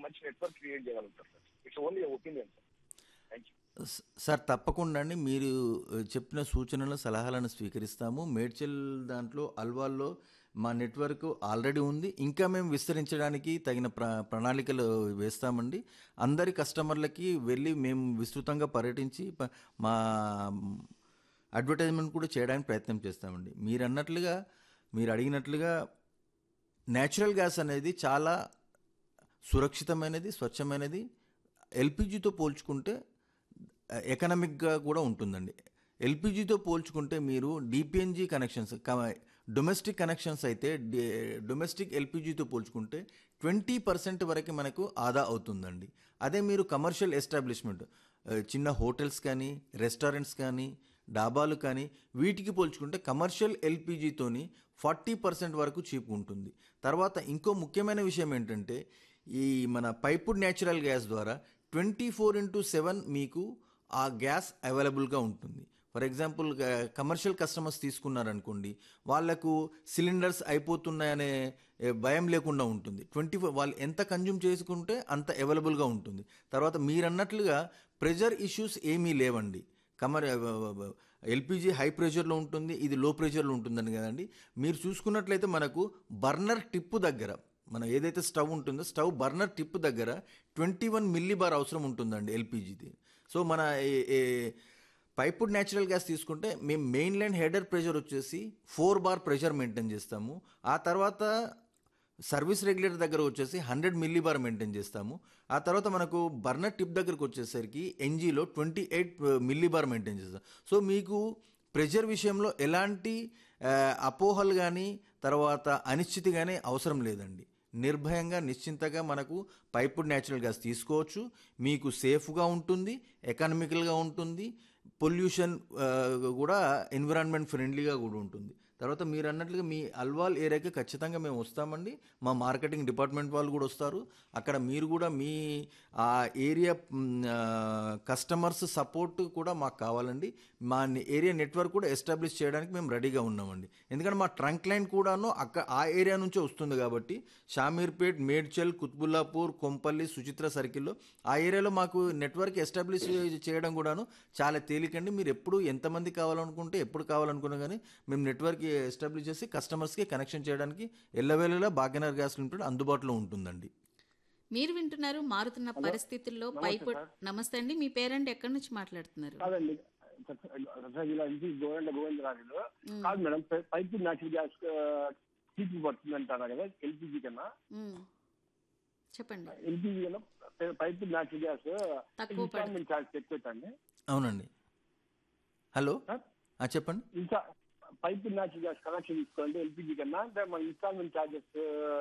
మంచి network create చేయగలుగుతారు sir it's only opinion sir thank you స- సార్ తప్పకుండా అండి మీరు ఆ, చెప్పిన సూచనలు సలహాలను స్వీకరిస్తాము మేడ్చల్ దాంట్లో అల్వాల్లో మా నెట్వర్క్ ఆల్రెడీ ఉంది ఇంకా మేము విస్తరించడానికి తగిన ప్ర ప్రణాళికలు వేస్తామండి అందరి కస్టమర్లకి వెళ్ళి మేము విస్తృతంగా పర్యటించి ప- మా అడ్వర్టైజ్మెంట్ కూడా చేయడానికి ప్రయత్నం చేస్తామండి మీరు అన్నట్లుగా మీరు అడిగినట్లుగా న్యాచురల్ గ్యాస్ అనేది చాలా సురక్షితమైనది స్వచ్ఛమైనది ఎల్పిజితో పోల్చుకుంటే ఎకనామిక్గా కూడా ఉంటుందండి ఎల్పిజితో పోల్చుకుంటే మీరు డిపిఎన్జి కనెక్షన్స్ డొమెస్టిక్ కనెక్షన్స్ అయితే డొమెస్టిక్ ఎల్పిజితో పోల్చుకుంటే ట్వంటీ పర్సెంట్ వరకు మనకు ఆదా అవుతుందండి అదే మీరు కమర్షియల్ ఎస్టాబ్లిష్మెంట్ చిన్న హోటల్స్ కానీ రెస్టారెంట్స్ కానీ డాబాలు కానీ వీటికి పోల్చుకుంటే కమర్షియల్ ఎల్పిజితోని ఫార్టీ పర్సెంట్ వరకు చీప్ ఉంటుంది తర్వాత ఇంకో ముఖ్యమైన విషయం ఏంటంటే ఈ మన పైపుడ్ న్యాచురల్ గ్యాస్ ద్వారా ట్వంటీ ఫోర్ ఇంటూ సెవెన్ మీకు ఆ గ్యాస్ అవైలబుల్గా ఉంటుంది ఫర్ ఎగ్జాంపుల్ కమర్షియల్ కస్టమర్స్ తీసుకున్నారనుకోండి వాళ్ళకు సిలిండర్స్ అయిపోతున్నాయనే ఏ, భయం లేకుండా ఉంటుంది ట్వంటీ ఫోర్ వాళ్ళు ఎంత కన్జ్యూమ్ చేసుకుంటే అంత అవైలబుల్గా ఉంటుంది తర్వాత మీరు అన్నట్లుగా ప్రెజర్ ఇష్యూస్ ఏమీ లేవండి కమర్ ఎల్పిజి హై ప్రెషర్లో ఉంటుంది ఇది లో ప్రెషర్లో ఉంటుందని కదండి మీరు చూసుకున్నట్లయితే మనకు బర్నర్ టిప్ దగ్గర మన ఏదైతే స్టవ్ ఉంటుందో స్టవ్ బర్నర్ టిప్ దగ్గర ట్వంటీ వన్ మిల్లీ బార్ అవసరం ఉంటుందండి ఎల్పిజిది సో మన ఏ- ఏ పైపుడ్ న్యాచురల్ గ్యాస్ తీసుకుంటే మేము మెయిన్ లైన్ హెడర్ ప్రెషర్ వచ్చేసి ఫోర్ బార్ ప్రెషర్ మెయింటైన్ చేస్తాము ఆ తర్వాత సర్వీస్ రెగ్యులేటర్ దగ్గర వచ్చేసి హండ్రెడ్ మిల్లీ బార్ మెయింటైన్ చేస్తాము ఆ తర్వాత మనకు బర్నర్ టిప్ దగ్గరకు వచ్చేసరికి ఎన్జీలో twenty eight millibar maintain చేస్తాం సో మీకు ప్రెషర్ విషయంలో ఎలాంటి ఆ, అపోహలు కానీ తర్వాత అనిశ్చితి కానీ అవసరం లేదండి నిర్భయంగా నిశ్చింతగా మనకు పైపుడ్ న్యాచురల్ గ్యాస్ తీసుకోవచ్చు మీకు సేఫ్గా ఉంటుంది ఎకనామికల్గా ఉంటుంది పొల్యూషన్ ఆ, కూడా ఎన్విరాన్మెంట్ ఫ్రెండ్లీగా కూడా ఉంటుంది తర్వాత మీరు అన్నట్లుగా మీ అల్వాల్ ఏరియాకి ఖచ్చితంగా మేము వస్తామండి మా మార్కెటింగ్ డిపార్ట్మెంట్ వాళ్ళు కూడా వస్తారు అక్కడ మీరు కూడా మీ ఆ ఏరియా కస్టమర్స్ సపోర్ట్ కూడా మాకు కావాలండి మా ఏరియా నెట్వర్క్ కూడా ఎస్టాబ్లిష్ చేయడానికి మేము రెడీగా ఉన్నామండి ఎందుకంటే మా ట్రంక్ లైన్ కూడాను అక్క ఆ ఏరియా నుంచే వస్తుంది కాబట్టి షామీర్పేట్ మేడ్చల్ కుత్బుల్లాపూర్ కొంపల్లి సుచిత్ర సర్కిల్లో ఆ ఏరియాలో మాకు నెట్వర్క్ ఎస్టాబ్లిష్ చేయడం కూడాను చాలా తేలికండి మీరు ఎప్పుడు ఎంతమంది కావాలనుకుంటే ఎప్పుడు కావాలనుకున్నా కానీ మేము నెట్వర్క్ ఎస్టాబ్లిష్ చేసి కస్టమర్స్కి కనెక్షన్ చేయడానికి ఎల్లవేళలా భాగ్యనగర్ గ్యాస్ లిమిటెడ్ అందుబాటులో ఉంటుందండి మీరు వింటున్నారు మారుతున్న పరిస్థితుల్లో పైపు నమస్తే అండి మీ పేరెంట్ ఎక్కడి నుంచి మాట్లాడుతున్నారు కాదండి రసా జిల్లా నుంచి గోవింద గోవిందరాజులు కాదు మేడం పై- పైపు న్యాచురల్ గ్యాస్ చీప్ పడుతుంది అంటారా కదా ఎల్పిజి కన్నా ఉమ్. చెప్పండి ఎల్పిజి కన్నా పై- పైపు న్యాచురల్ గ్యాస్ తక్కువ ఇన్స్టాల్మెంట్ ఛార్జ్ ఎక్కువైందండి అవునండి హలో సార్ ఆ, చెప్పండి ఇన్స్టా పైపు న్యాచురల్ గ్యాస్ కనెక్షన్ తీసుకోండి ఎల్పిజి కన్నా అంటే మన ఇన్స్టాల్మెంట్ ఛార్జెస్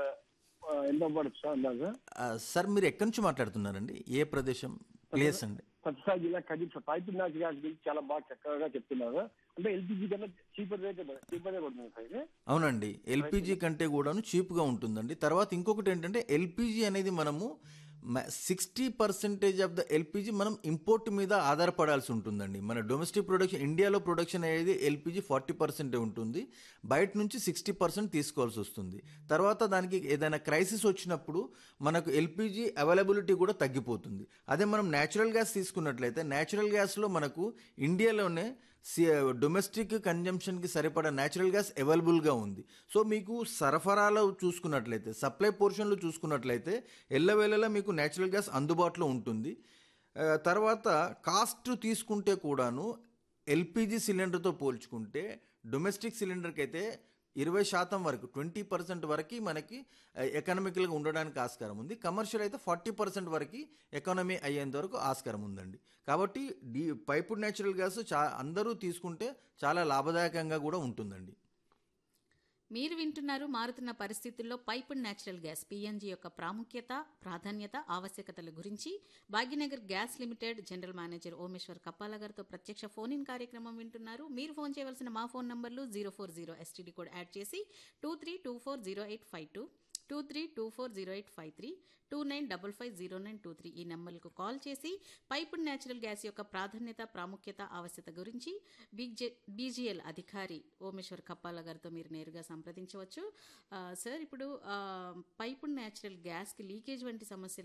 ఎంత పడుతుంది సార్ అందాజు ఆ, సార్ మీరు ఎక్కడి నుంచి మాట్లాడుతున్నారండి ఏ ప్రదేశం ప్లేస్ అండి సత్యసాయి జిల్లా Kadir sir pipe natural gas గురించి చాలా బాగా చక్కగా చెప్తున్నారు అంటే ఎల్పిజి కన్నా చీపర్ రేట్ చీపరే పడుతుంది సార్ ఇది అవునండి ఎల్పిజి కంటే కూడాను చీప్గా ఉంటుందండి తర్వాత ఇంకొకటి ఏంటంటే ఎల్పిజి అనేది మనము sixty percentage of the LPG మనం ఇంపోర్ట్ మీద ఆధారపడాల్సి ఉంటుందండి మన డొమెస్టిక్ ప్రొడక్షన్ ఇండియాలో ప్రొడక్షన్ అనేది ఎల్పిజి ఫార్టీ పర్సెంటే ఉంటుంది బయట నుంచి సిక్స్టీ పర్సెంట్ తీసుకోవాల్సి వస్తుంది తర్వాత దానికి ఏదైనా క్రైసిస్ వచ్చినప్పుడు మనకు ఎల్పిజి అవైలబిలిటీ కూడా తగ్గిపోతుంది అదే మనం న్యాచురల్ గ్యాస్ తీసుకున్నట్లయితే న్యాచురల్ గ్యాస్లో మనకు ఇండియాలోనే సి డొమెస్టిక్ కన్జంప్షన్కి సరిపడా న్యాచురల్ గ్యాస్ అవైలబుల్గా ఉంది సో మీకు సరఫరాలో చూసుకున్నట్లయితే సప్లై పోర్షన్లో చూసుకున్నట్లయితే ఎల్లవేళలా మీకు న్యాచురల్ గ్యాస్ అందుబాటులో ఉంటుంది ఆ, తర్వాత కాస్ట్ తీసుకుంటే కూడాను ఎల్పిజి సిలిండర్తో పోల్చుకుంటే డొమెస్టిక్ సిలిండర్కి అయితే ఇరవై శాతం వరకు ట్వంటీ పర్సెంట్ వరకు మనకి ఎకనామికల్గా ఉండడానికి ఆస్కారం ఉంది కమర్షియల్ అయితే ఫార్టీ పర్సెంట్ వరకు ఎకానమీ అయ్యేంత వరకు ఆస్కారం ఉందండి కాబట్టి డీ పైపుడ్ న్యాచురల్ గ్యాస్ చా అందరూ తీసుకుంటే చాలా లాభదాయకంగా కూడా ఉంటుందండి మీరు వింటున్నారు మారుతున్న పరిస్థితుల్లో పైపుడ్ న్యాచురల్ గ్యాస్ పిఎన్జి యొక్క ప్రాముఖ్యత ప్రాధాన్యత ఆవశ్యకతల గురించి Bhagyanagar gas limited general manager Omeshwar Kappala గారితో ప్రత్యక్ష ఫోన్ ఇన్ కార్యక్రమం వింటున్నారు మీరు ఫోన్ చేయవలసిన మా ఫోన్ నంబర్లు zero four zero STD code add చేసి two three two four zero eight five two two three two four zero eight five three two nine double five zero nine two three ఈ నెంబర్లకు call చేసి piped natural gas యొక్క ప్రాధాన్యత ప్రాముఖ్యత ఆవశ్యత గురించి బీజే BGL అధికారి ఓమేశ్వర్ కప్పాల గారితో మీరు నేరుగా సంప్రదించవచ్చు ఆ, సార్ ఇప్పుడు ఆ, పైపుడ్ న్యాచురల్ గ్యాస్కి లీకేజ్ వంటి సమస్యలు